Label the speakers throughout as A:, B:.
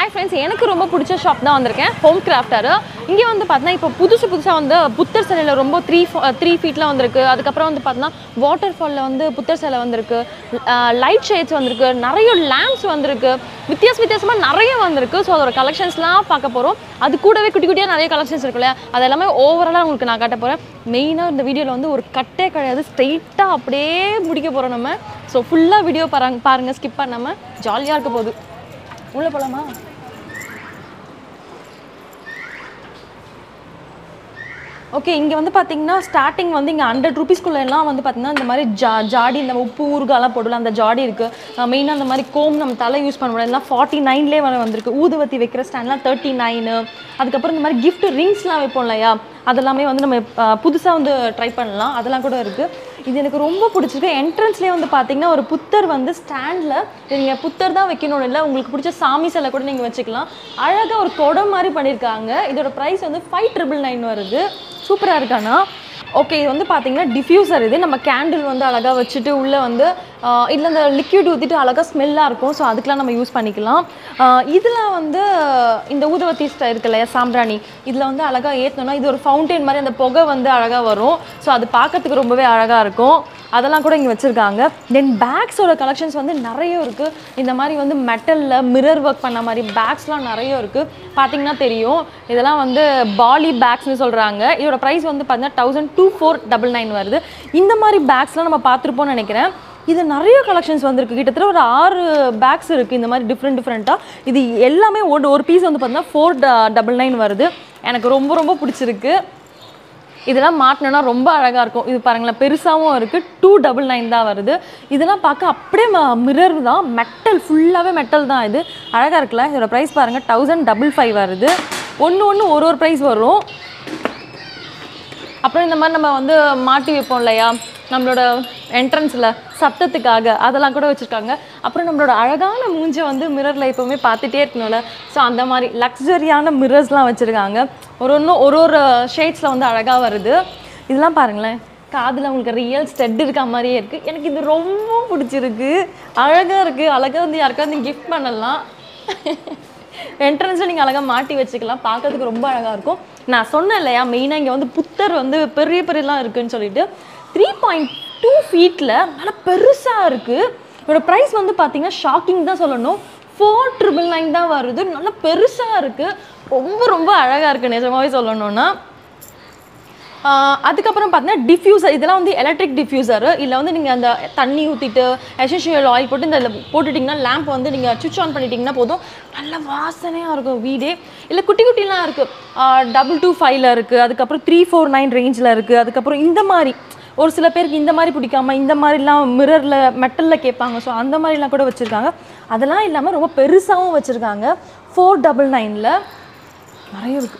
A: hi friends எனக்கு ரொம்ப பிடிச்ச ஷாப் தான் வந்திருக்கேன் ஹோம் கிராஃப்டர் இங்கே வந்து பார்த்தீங்கன்னா இப்போ புதுசு புதுசாக வந்து புத்தர் சிலையில் ரொம்ப த்ரீ த்ரீ ஃபீட்டில் வந்திருக்கு அதுக்கப்புறம் வந்து பார்த்தீங்கன்னா வாட்டர் ஃபாலில் வந்து புத்தர் சிலை வந்திருக்கு லைட் ஷேட்ஸ் வந்திருக்கு நிறைய லேம்ப்ஸ் வந்திருக்கு வித்தியாச வித்தியாசமாக நிறைய வந்திருக்கு ஸோ அதோட கலெக்ஷன்ஸ்லாம் பார்க்க போகிறோம் அது கூடவே குட்டி குட்டியாக நிறைய கலெக்ஷன்ஸ் இருக்கு இல்லையா அது எல்லாமே ஓவராலாக உங்களுக்கு நான் காட்ட போகிறேன் மெயினாக இந்த வீடியோவில் வந்து ஒரு கட்டே கிடையாது ஸ்ட்ரெயிட்டாக அப்படியே முடிக்க போகிறோம் நம்ம ஸோ ஃபுல்லாக வீடியோ பாருங்க பாருங்கள் ஸ்கிப் பண்ணாமல் ஜாலியாக இருக்க போகுது உள்ளே போகலாமா ஓகே இங்கே வந்து பார்த்தீங்கன்னா ஸ்டார்டிங் வந்து இங்கே ஹண்ட்ரட் ருபீஸ்க்குள்ள எல்லாம் வந்து பார்த்தீங்கன்னா இந்த மாதிரி ஜா ஜாடி இந்த உப்பு ஊறுகாலாம் போடல அந்த ஜாடி இருக்குது மெயினாக அந்த மாதிரி கோம் நம்ம தலை யூஸ் பண்ண முடியாது எல்லாம் ஃபார்ட்டி நைன்லேயே வர வந்திருக்கு ஊதுவத்தி வைக்கிற ஸ்டாண்ட்லாம் தேர்ட்டி நைனு அதுக்கப்புறம் இந்த மாதிரி gift ரிங்ஸ்லாம் வைப்போம் இல்லையா அதெல்லாமே வந்து நம்ம புதுசாக வந்து ட்ரை பண்ணலாம் அதெல்லாம் கூட இருக்குது இது எனக்கு ரொம்ப பிடிச்சிருக்கு என்ட்ரன்ஸ்லேயே வந்து பார்த்தீங்கன்னா ஒரு புத்தர் வந்து ஸ்டாண்டில் நீங்கள் புத்தர் தான் வைக்கணும் இல்லை உங்களுக்கு பிடிச்ச சாமி சிலை கூட நீங்கள் வச்சுக்கலாம் அழகாக ஒரு குடம் மாதிரி பண்ணியிருக்காங்க இதோட ப்ரைஸ் வந்து ஃபைவ் ட்ரிபிள் நைன் வருது சூப்பராக இருக்காண்ணா ஓகே இது வந்து பார்த்தீங்கன்னா டிஃப்யூசர் இது நம்ம கேண்டில் வந்து அழகாக வச்சுட்டு உள்ளே வந்து இதில் இந்த லிக்விட் ஊற்றிட்டு அழகாக ஸ்மெல்லாக இருக்கும் ஸோ அதுக்கெலாம் நம்ம யூஸ் பண்ணிக்கலாம் இதில் வந்து இந்த ஊதுவத்தி ஸ்ட- இருக்கு இல்லையா சாம்பிராணி இதில் வந்து அழகாக ஏற்றணும்னா இது ஒரு ஃபவுண்டைன் மாதிரி அந்த புகை வந்து அழகாக வரும் ஸோ அது பார்க்கறதுக்கு ரொம்பவே அழகாக இருக்கும் அதெல்லாம் கூட இங்கே வச்சுருக்காங்க தென் பேக்ஸோட கலெக்ஷன்ஸ் வந்து நிறைய இருக்குது இந்த மாதிரி வந்து மெட்டலில் மிரர் ஒர்க் பண்ண மாதிரி பேக்ஸ்லாம் நிறைய இருக்குது பார்த்தீங்கன்னா தெரியும் இதெல்லாம் வந்து பாலி பேக்ஸ்னு சொல்கிறாங்க இதோட ப்ரைஸ் வந்து பார்த்தீங்கன்னா thousand two four double nine வருது இந்த மாதிரி பேக்ஸ்லாம் நம்ம பார்த்துருப்போம்னு நினைக்கிறேன் இது நிறைய கலெக்ஷன்ஸ் வந்திருக்கு கிட்டத்தட்ட ஒரு ஆறு பேக்ஸ் இருக்குது இந்த மாதிரி டிஃப்ரெண்ட் டிஃப்ரெண்ட்டாக இது எல்லாமே ஒரு ஒரு பீஸ் வந்து பார்த்தீங்கன்னா ஃபோர் டபுள் நைன் வருது எனக்கு ரொம்ப ரொம்ப பிடிச்சிருக்கு இதெல்லாம் மாட்டினோன்னா ரொம்ப அழகாக இருக்கும் இது பாருங்களேன் பெருசாகவும் இருக்குது டூ டபுள் நைன் தான் வருது இதெல்லாம் பார்க்க அப்படியே மிரர் தான் மெட்டல் ஃபுல்லாகவே மெட்டல் தான் இது அழகாக இருக்குல்ல இதோட ப்ரைஸ் பாருங்கள் தௌசண்ட் டபுள் ஃபைவ் வருது ஒன்று ஒன்று ஒரு ஒரு ப்ரைஸ் வரும் அப்புறம் இந்த மாதிரி நம்ம வந்து மாட்டி வைப்போம் இல்லையா நம்மளோட என்ட்ரன்ஸில் சத்தத்துக்காக அதெல்லாம் கூட வச்சுருக்காங்க அப்புறம் நம்மளோட அழகான மூஞ்சை வந்து மிரரில் எப்போவுமே பார்த்துட்டே இருக்கணும்ல ஸோ அந்த மாதிரி லக்ஸரியான மிரர்ஸ்லாம் வச்சுருக்காங்க ஒரு ஒன்றும் ஒரு ஒரு ஷேட்ஸில் வந்து அழகாக வருது இதெல்லாம் பாருங்களேன் காதில் உங்களுக்கு ரியல் ஸ்டெட் இருக்க மாதிரியே இருக்குது எனக்கு இது ரொம்ப பிடிச்சிருக்கு அழகாக இருக்குது அழகாக வந்து யாருக்காவது கிஃப்ட் பண்ணலாம் என்ட்ரன்ஸில் நீங்கள் அழகாக மாட்டி வச்சுக்கலாம் பார்க்கறதுக்கு ரொம்ப அழகாக இருக்கும் நான் சொன்னேன் இல்லையா மெயினாக இங்கே வந்து புத்தர் வந்து பெரிய பெரியலாம் இருக்குன்னு சொல்லிட்டு த்ரீ பாயிண்ட் டூ ஃபீட்டில் நல்லா பெருசாக இருக்குது இதோட ப்ரைஸ் வந்து பார்த்தீங்கன்னா ஷாக்கிங் தான் சொல்லணும் ஃபோர் ட்ரிபிள் நைன் தான் வருது நல்லா பெருசாக இருக்குது ரொம்ப ரொம்ப அழகாக இருக்குது நிஜமாவே சொல்லணும்னா ஆஹ் அதுக்கப்புறம் பார்த்தீங்கன்னா டிஃப்யூசர் இதெல்லாம் வந்து எலக்ட்ரிக் டிஃப்யூசர் இல்லை வந்து நீங்கள் அந்த தண்ணி ஊற்றிட்டு எசென்ஷியல் ஆயில் போட்டு இந்த போட்டுட்டிங்கன்னா லேம்ப் வந்து நீங்கள் சுவிட்ச் ஆன் பண்ணிட்டீங்கன்னா போதும் நல்ல வாசனையாக இருக்கும் வீடே இல்லை குட்டி குட்டிலாம் இருக்குது டபுள் டூ ஃபைவ்ல இருக்குது அதுக்கப்புறம் த்ரீ ஃபோர் நைன் ரேஞ்சில் இருக்குது அதுக்கப்புறம் இந்த மாதிரி ஒரு சில பேருக்கு இந்த மாதிரி பிடிக்காம இந்த மாதிரிலாம் மிரரில் மெட்டலில் கேட்பாங்க ஸோ அந்த மாதிரிலாம் கூட வச்சுருக்காங்க அதெல்லாம் இல்லாமல் ரொம்ப பெருசாகவும் வச்சுருக்காங்க ஃபோர் டபுள் நைனில் நிறைய இருக்குது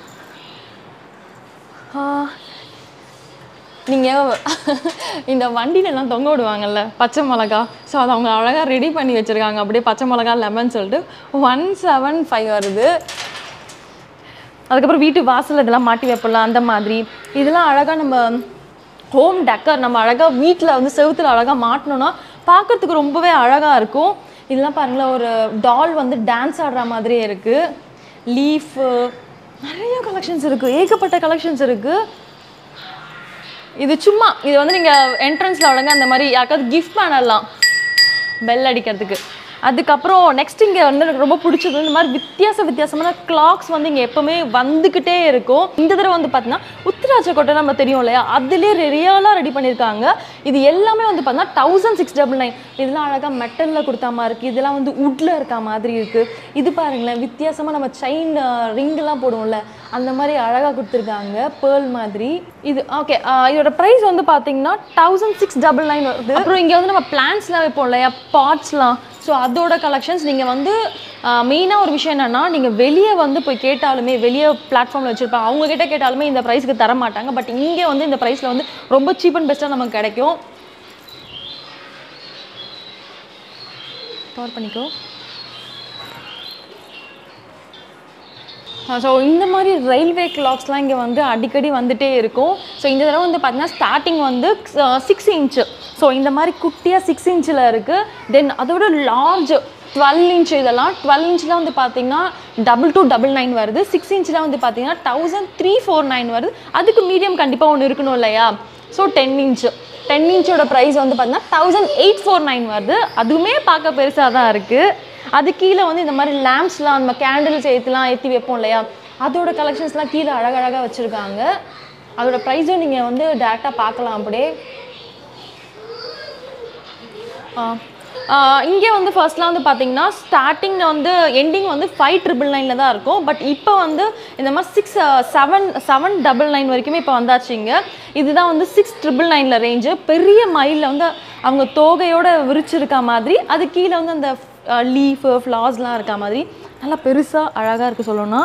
A: நீங்கள் இந்த வண்டியிலலாம் தொங்க விடுவாங்கல்ல பச்சை மிளகா ஸோ அதை அவங்க அழகாக ரெடி பண்ணி வச்சுருக்காங்க அப்படியே பச்சை மிளகா லெமன் சொல்லிட்டு ஒன் செவன் ஃபைவ் வருது அதுக்கப்புறம் வீட்டு வாசல் இதெல்லாம் மாட்டி வைப்பலாம் அந்த மாதிரி இதெல்லாம் அழகாக நம்ம ஹோம் டெக்கர் நம்ம அழகாக வீட்டில் வந்து செவுத்துல அழகாக மாட்டினோன்னா பார்க்கறதுக்கு ரொம்பவே அழகாக இருக்கும் இதெல்லாம் பாருங்களேன் ஒரு டால் வந்து டான்ஸ் ஆடுற மாதிரியே இருக்குது லீஃபு நிறைய கலெக்ஷன்ஸ் இருக்குது ஏகப்பட்ட கலெக்ஷன்ஸ் இருக்குது இது சும்மா இது வந்து நீங்கள் என்ட்ரன்ஸில் அவ்வளோங்க அந்த மாதிரி யாருக்காவது கிஃப்ட் பண்ணலாம் பெல் அடிக்கிறதுக்கு அதுக்கப்புறம் நெக்ஸ்ட் இங்கே வந்து எனக்கு ரொம்ப பிடிச்சது வந்து இந்த மாதிரி வித்தியாச வித்தியாசமான கிளாக்ஸ் வந்து இங்கே எப்போவுமே வந்துக்கிட்டே இருக்கும் இந்த தடவை வந்து பார்த்தீங்கன்னா உத்திராட்ச கொட்டை நம்ம தெரியும் இல்லையா அதுலேயே ரியலாக ரெடி பண்ணியிருக்காங்க இது எல்லாமே வந்து பார்த்தீங்கன்னா தௌசண்ட் சிக்ஸ் டபுள் நைன் இதெல்லாம் அழகாக மெட்டலில் கொடுத்த மாதிரி இருக்குது இதெல்லாம் வந்து உட்டில் இருக்க மாதிரி இருக்குது இது பாருங்களேன் வித்தியாசமாக நம்ம செயின் ரிங்கெல்லாம் போடுவோம்ல அந்த மாதிரி அழகாக கொடுத்துருக்காங்க பேர்ல் மாதிரி இது ஓகே இதோட ப்ரைஸ் வந்து பார்த்தீங்கன்னா தௌசண்ட் சிக்ஸ் டபுள் நைன் வருது அப்புறம் இங்கே வந்து நம்ம பிளான்ஸ்லாம் வைப்போம் இல்லையா பாட்ஸ்லாம் ஸோ அதோட கலெக்ஷன்ஸ் நீங்கள் வந்து மெயினாக ஒரு விஷயம் என்னென்னா நீங்கள் வெளியே வந்து போய் கேட்டாலுமே வெளியே பிளாட்ஃபார்மில் வச்சுருப்பாங்க அவங்க கிட்ட கேட்டாலுமே இந்த ப்ரைஸ்க்கு தர மாட்டாங்க பட் இங்கே வந்து இந்த ப்ரைஸில் வந்து ரொம்ப சீப் அண்ட் பெஸ்ட்டாக நமக்கு கிடைக்கும் கவர் பண்ணிக்கோ ஸோ இந்த மாதிரி ரயில்வே கிளாக்ஸ்லாம் இங்கே வந்து அடிக்கடி வந்துட்டே இருக்கும் ஸோ இந்த தடவை வந்து பார்த்தீங்கன்னா ஸ்டார்டிங் வந்து சிக்ஸ் இன்ச்சு ஸோ இந்த மாதிரி குட்டியாக சிக்ஸ் இன்ச்சில் இருக்குது தென் அதோட லார்ஜ் டுவெல் இன்ச் இதெல்லாம் டுவெல் இன்ச்சில் வந்து பார்த்தீங்கன்னா டபுள் டூ டபுள் நைன் வருது சிக்ஸ் இன்ச்சில் வந்து பார்த்தீங்கன்னா தௌசண்ட் த்ரீ ஃபோர் நைன் வருது அதுக்கு மீடியம் கண்டிப்பாக ஒன்று இருக்கணும் இல்லையா ஸோ டென் இன்ச்சு டென் இன்ச்சோட ப்ரைஸ் வந்து பார்த்தீங்கன்னா தௌசண்ட் எயிட் ஃபோர் நைன் வருது அதுவுமே பார்க்க பெருசாக தான் இருக்குது அது கீழே வந்து இந்த மாதிரி லேம்ப்ஸ்லாம் நம்ம கேண்டில்ஸ் ஏற்றிலாம் ஏற்றி வைப்போம் இல்லையா அதோட கலெக்ஷன்ஸ்லாம் கீழே அழகழகாக வச்சுருக்காங்க அதோட ப்ரைஸும் நீங்கள் வந்து டேரெக்டாக பார்க்கலாம் அப்படியே இங்கே வந்து ஃபர்ஸ்ட்லாம் வந்து பார்த்தீங்கன்னா ஸ்டார்டிங்கில் வந்து எண்டிங் வந்து ஃபைவ் ட்ரிபிள் நைனில் தான் இருக்கும் பட் இப்போ வந்து இந்த மாதிரி six seven seven double nine வரைக்குமே இப்போ வந்தாச்சு இங்கே இதுதான் வந்து சிக்ஸ் ட்ரிபிள் நைனில் ரேஞ்சு பெரிய மயிலில் வந்து அவங்க தோகையோட விரிச்சிருக்க மாதிரி அது கீழே வந்து அந்த லீஃபு ஃப்ளாஸ்லாம் இருக்க மாதிரி நல்லா பெருசாக அழகாக இருக்குது சொல்லணும்னா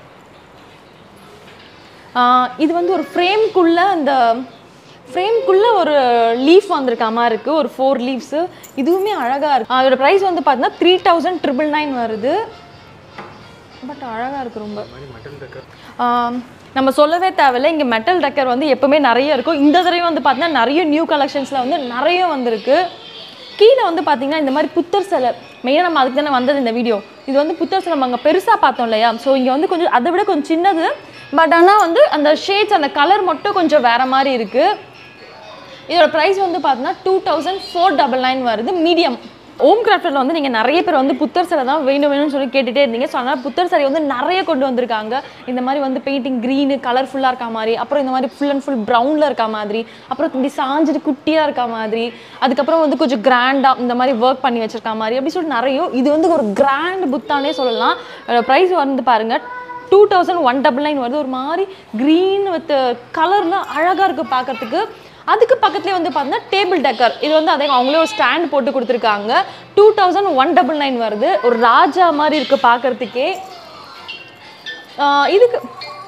A: ஆஹ் இது வந்து ஒரு ஃப்ரேம்குள்ளே அந்த ஃப்ரேம்குள்ளே ஒரு லீஃப் வந்திருக்க மாதிரி இருக்குது ஒரு ஃபோர் லீவ்ஸு இதுவுமே அழகாக இருக்குது அதோட ப்ரைஸ் வந்து பார்த்தீங்கன்னா த்ரீ தௌசண்ட் ட்ரிபிள் நைன் வருது பட் அழகாக இருக்குது ரொம்ப ஆம், நம்ம சொல்லவே தேவையில்ல இங்கே மெட்டல் டெக்கர் வந்து எப்பவுமே நிறைய இருக்கும் இந்த தடவை வந்து பார்த்தீங்கன்னா நிறைய நியூ கலெக்ஷன்ஸில் வந்து நிறைய வந்திருக்கு கீழே வந்து பார்த்தீங்கன்னா இந்த மாதிரி புத்தர் சிலை மெயினாக நம்ம அதுக்கு தானே வந்தது இந்த வீடியோ இது வந்து புத்தர் சிலை நம்ம அங்கே பெருசாக பார்த்தோம் இல்லையா ஸோ இங்கே வந்து கொஞ்சம் அதை விட கொஞ்சம் சின்னது பட் ஆனால் வந்து அந்த ஷேட்ஸ் அந்த கலர் மட்டும் கொஞ்சம் வேற மாதிரி இருக்குது இதோட ப்ரைஸ் வந்து பார்த்தீங்கன்னா two thousand four double nine வருது மீடியம் ஓம் கிராஃப்டில் வந்து நீங்கள் நிறைய பேர் வந்து புத்தர் சிலை தான் வேணும் வேணும்னு சொல்லி கேட்டுகிட்டே இருந்தீங்க ஸோ அதனால் புத்தர் சிலை வந்து நிறைய கொண்டு வந்திருக்காங்க இந்த மாதிரி வந்து பெயிண்டிங் க்ரீனு கலர்ஃபுல்லாக இருக்க மாதிரி அப்புறம் இந்த மாதிரி ஃபுல் அண்ட் ஃபுல் ப்ரௌனில் இருக்க மாதிரி அப்புறம் இப்படி சாஞ்சிட்டு குட்டியாக இருக்க மாதிரி அதுக்கப்புறம் வந்து கொஞ்சம் கிராண்டாக இந்த மாதிரி ஒர்க் பண்ணி வச்சிருக்க மாதிரி அப்படி சொல்லிட்டு நிறைய இது வந்து ஒரு கிராண்ட் புத்தானே சொல்லலாம் ப்ரைஸ் வந்து பாருங்கள் two thousand one double nine வருது ஒரு மாதிரி க்ரீன் வித் கலர்லாம் அழகாக இருக்குது பார்க்கறதுக்கு அதுக்கு பக்கத்துலேயே வந்து பார்த்தீங்கன்னா டேபிள் டெக்கர் இது வந்து அதே அவங்களே ஒரு ஸ்டாண்ட் போட்டு கொடுத்துருக்காங்க two thousand one double nine வருது ஒரு ராஜா மாதிரி இருக்குது பார்க்கறதுக்கே ஆஹ் இதுக்கு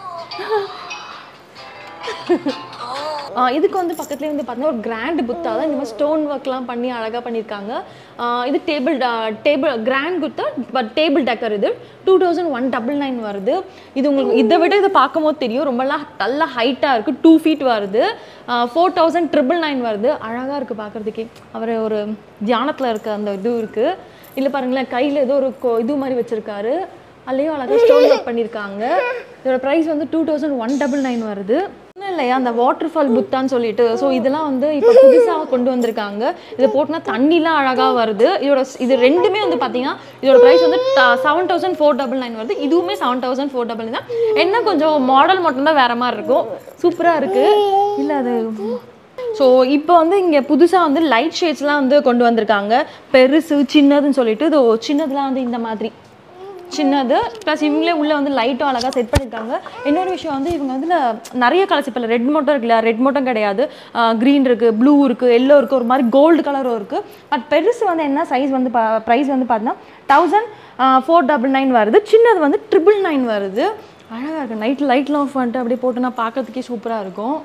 A: ஆஹ் இதுக்கு வந்து பக்கத்துலேயே வந்து பார்த்தீங்கன்னா ஒரு கிராண்ட் புத்தா தான் இந்த மாதிரி ஸ்டோன் ஒர்க்லாம் பண்ணி அழகாக பண்ணியிருக்காங்க ஆஹ் இது டேபிள் டேபிள் கிராண்ட் குத்தா பட் டேபிள் டெக்கர் இது two thousand one double nine வருது இது உங்களுக்கு இதை விட இதை பார்க்கும்போது தெரியும் ரொம்பலாம் நல்லா ஹைட்டாக இருக்குது டூ ஃபீட் வருது ஃபோர் தௌசண்ட் ட்ரிபிள் நைன் வருது அழகாக இருக்குது பார்க்குறதுக்கே அவர் ஒரு தியானத்தில் இருக்க அந்த இது இருக்குது இல்லை பாருங்களேன் கையில் ஏதோ ஒரு கொ- இது மாதிரி வச்சுருக்காரு அதுலேயும் அழகாக ஸ்டோன் ஒர்க் பண்ணியிருக்காங்க இதோட ப்ரைஸ் வந்து two thousand one double nine வருது ஒன்றும் இல்லையா அந்த வாட்டர் ஃபால் புத்தான்னு சொல்லிட்டு ஸோ இதெல்லாம் வந்து இப்போ புதுசாக கொண்டு வந்திருக்காங்க இதை போட்டுனா தண்ணிலாம் அழகாக வருது இதோட ஸ்- இது ரெண்டுமே வந்து பார்த்தீங்கன்னா இதோட ப்ரைஸ் வந்து seven thousand four double nine வருது இதுவுமே செவன் தௌசண்ட் ஃபோர் டபுள் தான் என்ன கொஞ்சம் மாடல் மட்டும்தான் வேற மாதிரி இருக்கும் சூப்பராக இருக்குது இல்லை அது ஸோ இப்போ வந்து இங்கே புதுசாக வந்து லைட் ஷேட்ஸ்லாம் வந்து கொண்டு வந்திருக்காங்க பெருசு சின்னதுன்னு சொல்லிட்டு இது சின்னதுலாம் வந்து இந்த மாதிரி சின்னது ப்ளஸ் இவங்களே உள்ளே வந்து லைட்டும் அழகாக செட் பண்ணியிருக்காங்க இன்னொரு விஷயம் வந்து இவங்க வந்து நிறைய கலர்ஸ் இப்போ ரெட் மட்டும் இருக்குல்ல ரெட் மட்டும் கிடையாது க்ரீன் இருக்குது ப்ளூ இருக்குது எல்லோ இருக்குது ஒரு மாதிரி கோல்டு கலரும் இருக்குது பட் பெருசு வந்து என்ன சைஸ் வந்து ப்ரைஸ் வந்து பார்த்தீங்கன்னா தௌசண்ட் ஃபோர் டபுள் நைன் வருது சின்னது வந்து ட்ரிபிள் நைன் வருது அழகாக இருக்குது நைட் லைட்லாம் ஆஃப் பண்ணிட்டு அப்படியே போட்டுனா பார்க்கறதுக்கே சூப்பராக இருக்கும்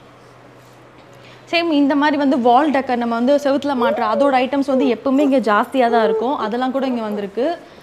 A: சேம் இந்த மாதிரி வந்து வால் டெக்கர் நம்ம வந்து செவுத்துல மாட்டுற அதோட ஐட்டம்ஸ் வந்து எப்பவுமே இங்கே ஜாஸ்தியாக தான் இருக்கும் அதெல்லாம் கூட இங்கே வந்திருக்கு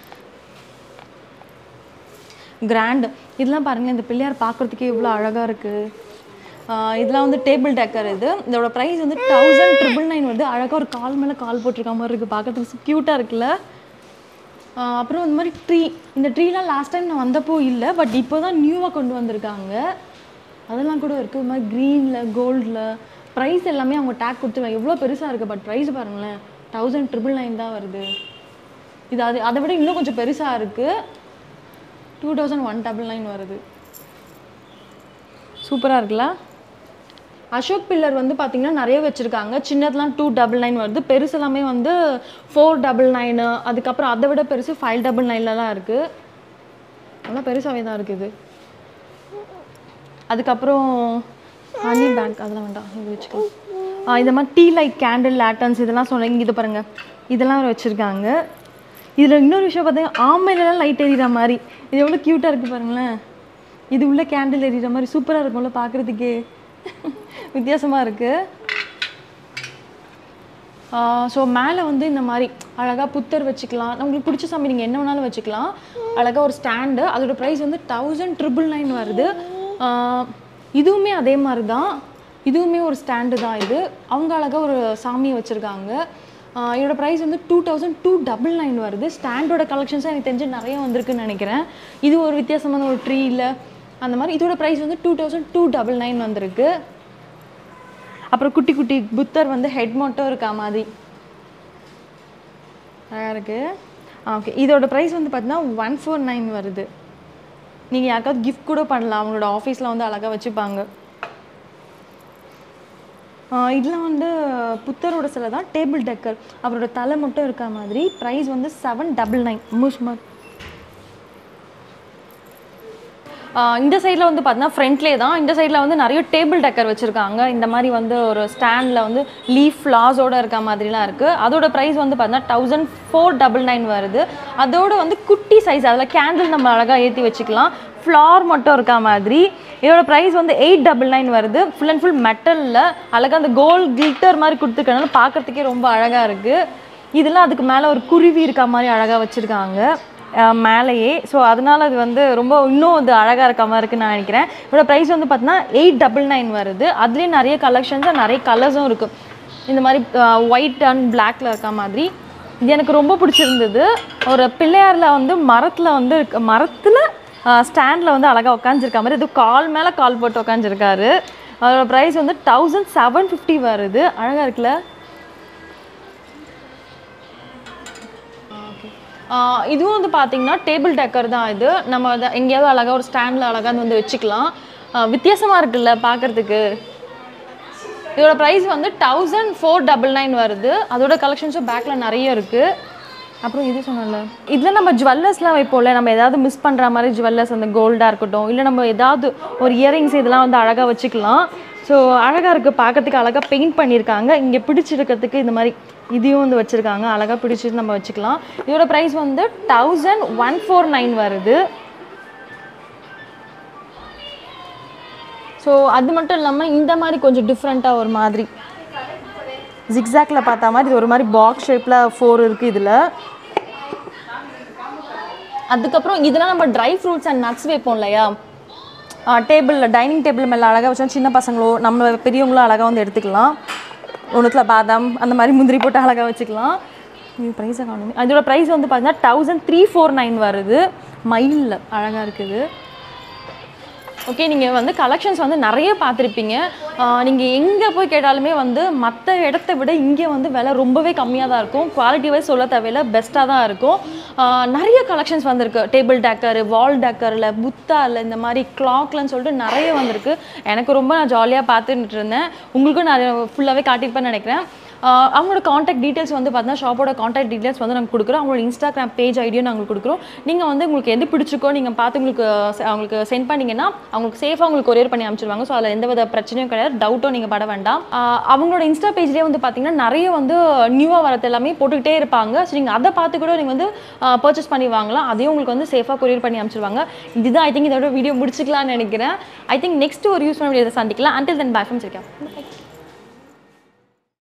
A: கிராண்ட் இதெல்லாம் பாருங்க இந்த பிள்ளையார் பார்க்குறதுக்கே இவ்வளோ அழகாக இருக்குது இதெல்லாம் வந்து டேபிள் டெக்கர் இது இதோட ப்ரைஸ் வந்து தௌசண்ட் ட்ரிபிள் நைன் வருது அழகாக ஒரு கால் மேலே கால் போட்டிருக்க மாதிரி இருக்குது பார்க்கறதுக்கு க்யூட்டாக இருக்குல்ல ஆஹ் அப்புறம் இந்த மாதிரி ட்ரீ இந்த ட்ரீலாம் லாஸ்ட் டைம் நான் வந்தப்போ இல்லை பட் இப்போ தான் நியூவாக கொண்டு வந்திருக்காங்க அதெல்லாம் கூட இருக்குது ஒரு மாதிரி க்ரீனில் கோல்டில் ப்ரைஸ் எல்லாமே அவங்க டேக் கொடுத்துருவாங்க எவ்வளோ பெருசாக இருக்குது பட் ப்ரைஸ் பாருங்களேன் தௌசண்ட் ட்ரிபிள் நைன் தான் வருது இது அது அதை விட இன்னும் கொஞ்சம் பெருசாக இருக்குது two thousand one double nine வருது சூப்பராக இருக்குல்ல அசோக் பில்லர் வந்து பார்த்தீங்கன்னா நிறைய வச்சுருக்காங்க சின்னதுலாம் டூ டபுள் நைன் வருது பெருசு எல்லாமே வந்து ஃபோர் டபுள் நைனு அதுக்கப்புறம் அதை விட பெருசு ஃபைவ் டபுள் நைன்லலாம் இருக்குது நல்லா பெருசாகவே தான் இருக்குது அதுக்கப்புறம் ஹனி பேங்க் அதெல்லாம் வேண்டாம் இது வச்சுக்கலாம் ஆ, இந்த மாதிரி டீ லைட் கேண்டில் லேட்டன்ஸ் இதெல்லாம் சொன்னீங்க இது பாருங்க இதெல்லாம் வேறு வச்சுருக்காங்க இதில் இன்னொரு விஷயம் பார்த்தீங்கன்னா ஆமையிலலாம் லைட் எரியிற மாதிரி இது எவ்வளோ க்யூட்டாக இருக்குது பாருங்களேன் இது உள்ள கேண்டில் எரியிற மாதிரி சூப்பராக இருக்கும்ல பார்க்குறதுக்கே வித்தியாசமாக இருக்குது ஸோ மேலே வந்து இந்த மாதிரி அழகாக புத்தர் வச்சுக்கலாம் உங்களுக்கு பிடிச்ச சாமி நீங்கள் என்ன வேணாலும் வச்சுக்கலாம் அழகாக ஒரு ஸ்டாண்டு அதோட ப்ரைஸ் வந்து தௌசண்ட் ட்ரிபிள் நைன் வருது ஆஹ் இதுவுமே அதே மாதிரி தான் இதுவுமே ஒரு ஸ்டாண்டு தான் இது அவங்க அழகாக ஒரு சாமியை வச்சுருக்காங்க ஆஹ் இதோட ப்ரைஸ் வந்து two thousand two double nine வருது ஸ்டாண்டோட கலெக்ஷன்ஸாக எனக்கு தெரிஞ்சு நிறைய வந்திருக்குன்னு நினைக்கிறேன் இது ஒரு வித்தியாசமான ஒரு ட்ரீ இல்லை அந்த மாதிரி இதோட ப்ரைஸ் வந்து two thousand two double nine வந்திருக்கு அப்புறம் குட்டி குட்டி புத்தர் வந்து ஹெட் மட்டும் இருக்கா மாதிரி அழகாக இருக்குது ஓகே இதோட ப்ரைஸ் வந்து பார்த்தீங்கன்னா ஒன் ஃபோர் நைன் வருது நீங்கள் யாருக்காவது கிஃப்ட் கூட பண்ணலாம் அவங்களோட ஆஃபீஸில் வந்து அழகாக வச்சுப்பாங்க இதில் வந்து புத்தரோட சிலை தான் டேபிள் டெக்கர் அவரோட தலை மட்டும் இருக்க மாதிரி ப்ரைஸ் வந்து செவன் டபுள் நைன் மூஷ்மர் இந்த சைடில் வந்து பார்த்தீங்கன்னா ஃப்ரண்ட்லேயே தான் இந்த சைடில் வந்து நிறைய டேபிள் டெக்கர் வச்சுருக்காங்க இந்த மாதிரி வந்து ஒரு ஸ்டாண்டில் வந்து லீஃப் ஃப்ளாஸோட இருக்க மாதிரிலாம் இருக்குது அதோட ப்ரைஸ் வந்து பார்த்தீங்கன்னா தௌசண்ட் ஃபோர் டபுள் நைன் வருது அதோட வந்து குட்டி சைஸ் அதில் கேண்டில் நம்ம அழகாக ஏற்றி வச்சுக்கலாம் ஃப்ளார் மட்டும் இருக்க மாதிரி இதோட ப்ரைஸ் வந்து எயிட் டபுள் நைன் வருது ஃபுல் அண்ட் ஃபுல் மெட்டலில் அழகாக அந்த கோல்ட் கிளிட்டர் மாதிரி கொடுத்துருக்கனால பார்க்கறதுக்கே ரொம்ப அழகாக இருக்குது இதெல்லாம் அதுக்கு மேலே ஒரு குருவி இருக்க மாதிரி அழகாக வச்சுருக்காங்க அஹ் மேலேயே ஸோ அதனால அது வந்து ரொம்ப இன்னும் அது அழகாக இருக்க மாதிரி இருக்குன்னு நான் நினைக்கிறேன் இதோட ப்ரைஸ் வந்து பார்த்தீங்கன்னா எயிட் டபுள் நைன் வருது அதுலேயே நிறைய கலெக்ஷன்ஸும் நிறைய கலர்ஸும் இருக்குது இந்த மாதிரி ஒயிட் அண்ட் பிளாக்ல இருக்க மாதிரி இது எனக்கு ரொம்ப பிடிச்சிருந்தது ஒரு பிள்ளையாரில் வந்து மரத்தில் வந்து இருக்க மரத்தில் ஸ்டாண்டில் வந்து அழகாக உட்காந்துருக்க மாதிரி இது கால் மேலே கால் போட்டு உட்காந்துருக்காரு அதோட ப்ரைஸ் வந்து தௌசண்ட் செவன் ஃபிஃப்டி வருது அழகாக இருக்குல்ல ஆஹ் இதுவும் வந்து பார்த்தீங்கன்னா டேபிள் டெக்கர் தான் இது நம்ம அதை எங்கேயாவது அழகாக ஒரு ஸ்டாண்டில் அழகாக வந்து வச்சுக்கலாம் ஆஹ் வித்தியாசமா இருக்குல்ல பார்க்கறதுக்கு இதோட ப்ரைஸ் வந்து தௌசண்ட் ஃபோர் டபுள் நைன் வருது அதோட கலெக்ஷன்ஸும் பேக்கில் நிறைய இருக்குது அப்புறம் இது சொன்னல இதில் நம்ம ஜுவல்லர்ஸ்லாம் வைப்போம்ல நம்ம ஏதாவது மிஸ் பண்ணுற மாதிரி ஜுவல்லர்ஸ் அந்த கோல்டாக இருக்கட்டும் இல்லை நம்ம ஏதாவது ஒரு இயரிங்ஸ் இதெல்லாம் வந்து அழகாக வச்சுக்கலாம் ஸோ அழகாக இருக்குது பார்க்கறதுக்கு அழகாக பெயிண்ட் பண்ணியிருக்காங்க இங்கே பிடிச்சிருக்கிறதுக்கு இந்த மாதிரி இதையும் வந்து வச்சுருக்காங்க அழகாக பிடிச்சிட்டு நம்ம வச்சுக்கலாம் இதோட ப்ரைஸ் வந்து தௌசண்ட் ஒன் ஃபோர் நைன் வருது ஸோ அது மட்டும் இல்லாமல் இந்த மாதிரி கொஞ்சம் டிஃப்ரெண்ட்டாக ஒரு மாதிரி ஜிக்ஸாக்ல பார்த்த மாதிரி இது ஒரு மாதிரி பாக்ஸ் ஷேப்பில் ஃபோர் இருக்குது இதில் அதுக்கப்புறம் இதெல்லாம் நம்ம ட்ரை ஃப்ரூட்ஸ் அண்ட் நட்ஸ் வைப்போம் இல்லையா டேபிளில் டைனிங் டேபிள் மேலே அழகாக வச்சா சின்ன பசங்களோ நம்ம பெரியவங்களோ அழகாக வந்து எடுத்துக்கலாம் ஒன்றுத்தில் பாதாம் அந்த மாதிரி முந்திரி போட்டு அழகாக வச்சுக்கலாம் இது ப்ரைஸை காணுமே அதோட ப்ரைஸ் வந்து பார்த்தீங்கன்னா தௌசண்ட் த்ரீ ஃபோர் நைன் வருது மயிலில் அழகாக இருக்குது ஓகே நீங்கள் வந்து கலெக்ஷன்ஸ் வந்து நிறைய பார்த்துருப்பீங்க நீங்கள் எங்கே போய் கேட்டாலுமே வந்து மற்ற இடத்த விட இங்கே வந்து விலை ரொம்பவே கம்மியாக தான் இருக்கும் குவாலிட்டி வைஸ் சொல்ல தேவையில்ல பெஸ்ட்டாக தான் இருக்கும் ஆஹ் நிறைய கலெக்ஷன்ஸ் வந்திருக்கு டேபிள் டேக்கர் வால் டேக்கரில் புத்தாவில் இந்த மாதிரி கிளாக்லன்னு சொல்லிட்டு நிறைய வந்திருக்கு எனக்கு ரொம்ப நான் ஜாலியாக பார்த்துட்டு இருந்தேன் உங்களுக்கும் நிறைய ஃபுல்லாகவே காட்டியிருப்பேன்னு நினைக்கிறேன் ஆஹ் அவங்களோட காண்டாக்ட் டீட்டெயில்ஸ் வந்து பார்த்தீங்கன்னா ஷாப்போட காண்டாக்ட் டீட்டெயில்ஸ் வந்து நாங்கள் கொடுக்குறோம் அவங்களோட இன்ஸ்டாகிராம் பேஜ் ஐடியும் நாங்கள் கொடுக்குறோம் நீங்கள் வந்து உங்களுக்கு எது பிடிச்சிருக்கோ நீங்கள் பார்த்து உங்களுக்கு செ- அவங்களுக்கு சென்ட் பண்ணீங்கன்னா அவங்களுக்கு சேஃபாக உங்களுக்கு கொரியர் பண்ணி அனுப்பிச்சிருவாங்க ஸோ அதில் எந்த வித பிரச்சனையும் கிடையாது டவுட்டும் நீங்கள் பட வேண்டாம் ஆஹ் அவங்களோட இன்ஸ்டா பேஜ்லேயே வந்து பார்த்தீங்கன்னா நிறைய வந்து நியூவாக வரது எல்லாமே போட்டுக்கிட்டே இருப்பாங்க ஸோ நீங்கள் அதை பார்த்து கூட நீங்கள் வந்து பர்ச்சேஸ் பண்ணி வாங்கலாம் அதையும் உங்களுக்கு வந்து சேஃபாக கொரியர் பண்ணி அனுப்பிச்சிருவாங்க இதுதான் ஐ திங்க் இதோட வீடியோ முடிச்சுக்கலாம்னு நினைக்கிறேன் ஐ திங்க் நெக்ஸ்ட் ஒரு யூஸ் பண்ண வீடியோ சந்திக்கலாம் அண்டில் தென் பை ஃப்ரம் சரிக்கா